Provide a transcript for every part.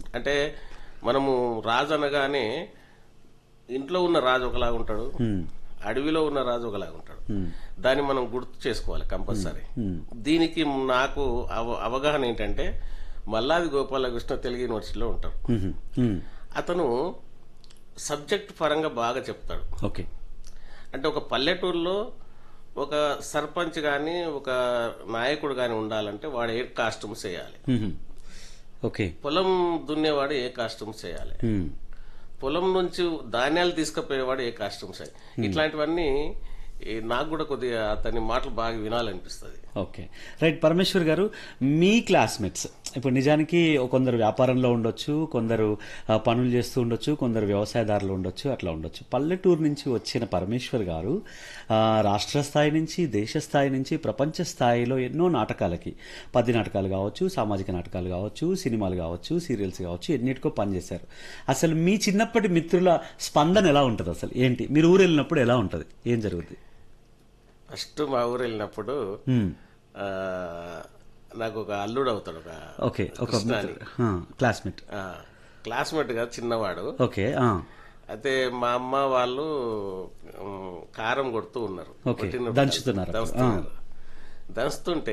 అంటే మనము రాజు అనగానే ఇంట్లో ఉన్న రాజు ఒకలాగా ఉంటాడు అడవిలో ఉన్న రాజు ఒకలాగా ఉంటాడు దాన్ని మనం గుర్తు చేసుకోవాలి కంపల్సరీ దీనికి నాకు అవ- అవగాహన ఏంటంటే మల్లాది గోపాలకృష్ణ తెలుగు యూనివర్సిటీలో ఉంటారు మ్మ్. మ్మ్. అతను సబ్జెక్ట్ పరంగా బాగా చెప్తాడు ఓకే అంటే ఒక పల్లెటూరులో ఒక సర్పంచ్ గాని ఒక నాయకుడు గాని ఉండాలంటే వాడు ఏ కాస్ట్యూమ్స్ వేయాలి మ్మ్. ఓకే పొలం దున్నేవాడు ఏ కాస్ట్యూమ్స్ వేయాలి మ్మ్. పొలం నుంచి ధాన్యాలు తీసుకుపోయేవాడు ఏ కాస్ట్యూమ్స్ వేయాలి ఇట్లాంటివన్నీ ఈ నాకు కూడా కొద్దిగా అతని మాటలు బాగా వినాలనిపిస్తుంది ఓకే రైట్ పరమేశ్వర్ గారు మీ క్లాస్మేట్స్ ఇప్పుడు నిజానికి కొందరు వ్యాపారంలో ఉండొచ్చు కొందరు ఆ, పనులు చేస్తూ ఉండొచ్చు కొందరు వ్యవసాయదారులు ఉండొచ్చు అట్లా ఉండొచ్చు పల్లెటూరు నుంచి వచ్చిన పరమేశ్వర్ గారు ఆ, రాష్ట్ర స్థాయి నుంచి దేశ స్థాయి నుంచి ప్రపంచ స్థాయిలో ఎన్నో నాటకాలకి పద్య నాటకాలు కావచ్చు సామాజిక నాటకాలు కావచ్చు సినిమాలు కావచ్చు సీరియల్స్ కావచ్చు ఎన్నిటికో పనిచేశారు అసలు మీ చిన్నప్పటి మిత్రుల స్పందన ఎలా ఉంటుంది అసలు ఏంటి మీరు ఊరు వెళ్ళినప్పుడు ఎలా ఉంటుంది ఏం జరుగుతుంది ఫస్ట్ మా ఊరు వెళ్ళినప్పుడు మ్మ్. ఆ, నాకు ఒక అల్లుడు అవుతాడు ఒక ఓకే ఒక కృష్ణ అని. క్లాస్మేట్ ఆ, క్లాస్మేట్ గా చిన్నవాడు ఓకే ఆ, అయితే మా అమ్మ వాళ్ళు ఉమ్, కారం కొడుతూ ఉన్నారు ఓకే, కొట్టిన- దంచుతున్నారు. దంచుతున్నారు దంచుతుంటే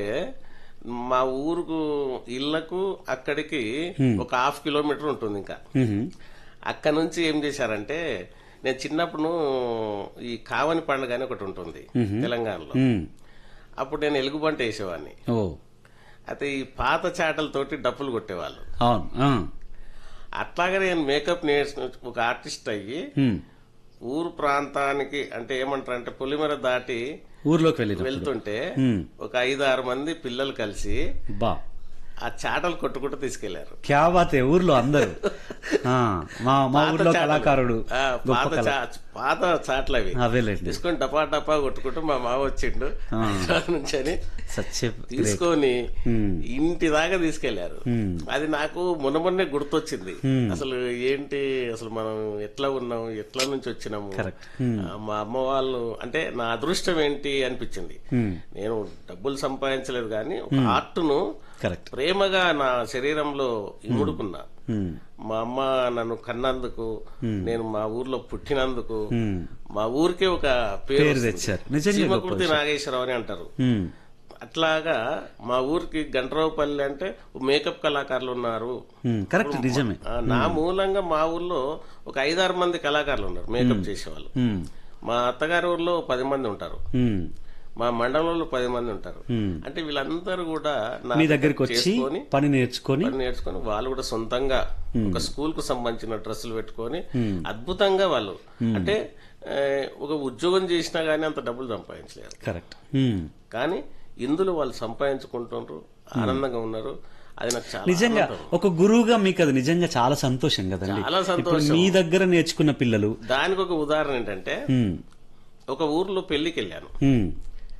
మా ఊరుకు ఇళ్లకు అక్కడికి ఒక హాఫ్ కిలోమీటర్ ఉంటుంది ఇంకా మ్మ్. అక్కడ నుంచి ఏం చేశారంటే నేను చిన్నప్పుడు ఈ కావని పండుగ అని ఒకటి ఉంటుంది తెలంగాణలో మ్మ్. అప్పుడు నేను ఎలుగుబంట వేసేవాడిని ఓ అయితే ఈ పాత చాటలతోటి డప్పులు కొట్టేవాళ్ళు అవును ఆ. అట్లాగే నేను మేకప్ నేర్చుకుని ఒక ఆర్టిస్ట్ అయ్యి మ్మ్. ఊరు ప్రాంతానికి అంటే ఏమంటారు అంటే పొలిమెర దాటి ఊర్లోకి వెళ్ళిన వెళ్తుంటే మ్మ్. ఒక ఐదు ఆరు మంది పిల్లలు కలిసి బా ఆ చాటలు కొట్టుకుంటూ తీసుకెళ్లారు క్యా బాతే ఊర్లో అందరూ ఆ, మా మా పాత ఊర్లో చాటలు. కళాకారుడు ఆ, గొప్ప పాత కళ చా- పాత చాట్లు అవి అవేలేండి తీసుకొని టపా టపా కొట్టుకుంటూ మా మావ వచ్చిండు హైదరాబాద్ నుంచి అని సచ్చే తీసుకొని మ్మ్. ఇంటి దాకా తీసుకెళ్లారు మ్మ్. అది నాకు మొన్న మొన్నే గుర్తొచ్చింది అసలు ఏంటి అసలు మనం ఎట్లా ఉన్నాం ఎట్లా నుంచి వచ్చినాము Correct. ఆ, మా అమ్మ వాళ్ళు అంటే నా అదృష్టం ఏంటి అనిపించింది మ్మ్. నేను డబ్బులు సంపాదించలేదు కానీ ఒక ఆర్ట్ను కరెక్ట్ ప్రేమగా నా శరీరంలో ఇముడుకున్నా మ్మ్. మా అమ్మ నన్ను కన్నందుకు నేను మా ఊర్లో పుట్టినందుకు మ్మ్. మా ఊరికే ఒక పేరు పేరు వస్తుంది. తెచ్చారు నిజంగా గొప్ప చీమకుర్తి నాగేశ్వరరావు అని అంటారు మ్మ్. అట్లాగా మా ఊరికి గంటరావుపల్లి అంటే మేకప్ కళాకారులు ఉన్నారు మ్మ్. కరెక్ట్ నిజమే ఆ, నా మూలంగా మా ఊర్లో ఒక ఐదారు మంది కళాకారులు ఉన్నారు మేకప్ చేసేవాళ్ళు మ్మ్. మా అత్తగారి ఊర్లో పది మంది ఉంటారు మ్మ్. మా మండలంలో పది మంది ఉంటారు మ్మ్. అంటే వీళ్ళందరూ కూడా నా మీ దగ్గరికి వచ్చి చేసుకొని పని నేర్చుకొని పని నేర్చుకొని వాళ్ళు కూడా సొంతంగా ఒక స్కూల్ కు సంబంధించిన డ్రెస్సులు పెట్టుకొని అద్భుతంగా వాళ్ళు అంటే ఆ, ఒక ఉద్యోగం చేసినా గానీ అంత డబ్బులు సంపాదించలేరు కరెక్ట్ మ్మ్. కానీ ఇందులో వాళ్ళు సంపాదించుకుంటుండ్రు ఆనందంగా ఉన్నారు అది నాకు చాలా నిజంగా ఒక గురువుగా మీకు అది నిజంగా చాలా సంతోషం కదండి చాలా ఇప్పుడు సంతోషం మీ దగ్గర నేర్చుకున్న పిల్లలు దానికి ఒక ఉదాహరణ ఏంటంటే మ్మ్. ఒక ఊర్లో పెళ్లికి వెళ్ళాను మ్మ్.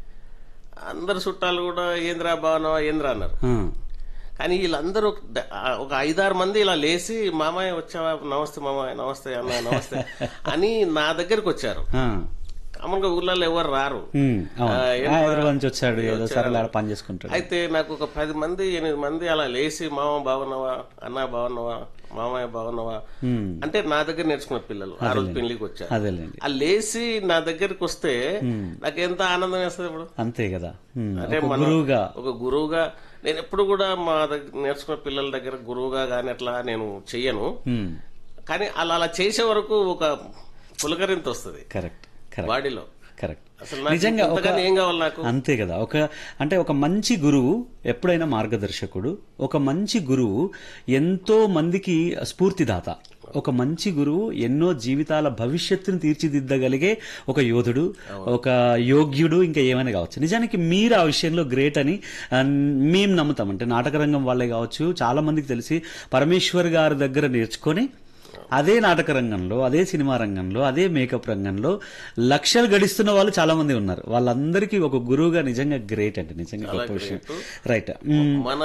అందరు చుట్టాలు కూడా ఏంద్రా బాగున్నావా ఏంద్రా అన్నారు ఆ. కానీ వీళ్ళందరూ ఒక ద- ఆ ఒక ఐదారు మంది ఇలా లేచి మామయ్య వచ్చావా నమస్తే మామయ్య నమస్తే అన్న నమస్తే అని నా దగ్గరికి వచ్చారు ఆ. కామన్గా ఊర్లలో ఎవరు రారు మ్మ్. అవును. ఆ, ఏం ఆ, హైదరాబాద్ నుంచి వచ్చాడు ఏదో సరళ ఆడ పని చేసుకుంటాడు అయితే నాకు ఒక పది మంది ఎనిమిది మంది అలా లేచి మామ బాగున్నావా అన్న బాగున్నావా మామయ్య బాగున్నావా మ్మ్. అంటే నా దగ్గర నేర్చుకున్న పిల్లలు ఆ రోజు పెళ్లికి వచ్చారు అదేలేండి ఆ లేచి నా దగ్గరికి వస్తే నాకు ఎంత ఆనందం వేస్తుంది ఇప్పుడు అంతే కదా మ్మ్. అంటే ఒక మనం గురువుగా ఒక గురువుగా నేను ఎప్పుడు కూడా మా దగ్గర నేర్చుకున్న పిల్లల దగ్గర గురువుగా కానీ అట్లా నేను చెయ్యను మ్మ్. కానీ అలా అలా చేసే వరకు ఒక పులకరింత వస్తుంది కరెక్ట్ కరెక్ట్ బాడీలో కరెక్ట్ అసలు నాకు నిజంగా ఒక ఇంతకన్నా ఏం కావాలి నాకు అంతే కదా ఒక అంటే ఒక మంచి గురువు ఎప్పుడైనా మార్గదర్శకుడు ఒక మంచి గురువు ఎంతో మందికి స్ఫూర్తిదాత ఒక మంచి గురువు ఎన్నో జీవితాల భవిష్యత్తును తీర్చిదిద్దగలిగే ఒక యోధుడు ఒక యోగ్యుడు ఇంకా ఏమైనా కావచ్చు నిజానికి మీరు ఆ విషయంలో గ్రేట్ అని ఆ, మేము నమ్ముతాం అంటే నాటక రంగం వాళ్ళే కావచ్చు చాలా మందికి తెలిసి పరమేశ్వర్ గారి దగ్గర నేర్చుకొని అదే నాటక రంగంలో అదే సినిమా రంగంలో అదే మేకప్ రంగంలో లక్షలు గడిస్తున్న వాళ్ళు చాలా మంది ఉన్నారు వాళ్ళందరికీ ఒక గురువుగా నిజంగా గ్రేట్ అండి నిజంగా గొప్ప విషయం రైట్ మన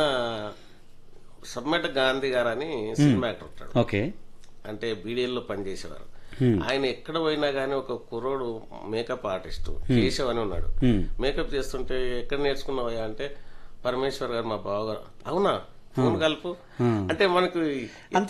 సమ్మెట గాంధీ గారు అని సినిమా యాక్టర్ ఉంటాడు ఓకే అంటే బీడీఎల్లో పనిచేసేవారు ఆయన ఎక్కడ పోయినా గానీ ఒక కుర్రోడు మేకప్ ఆర్టిస్ట్ కేశవ్ అని ఉన్నాడు మేకప్ చేస్తుంటే ఎక్కడ నేర్చుకున్నావా అంటే పరమేశ్వర్ గారు మా బావగారు అవునా ఫోన్ కలుపు అంటే మనకు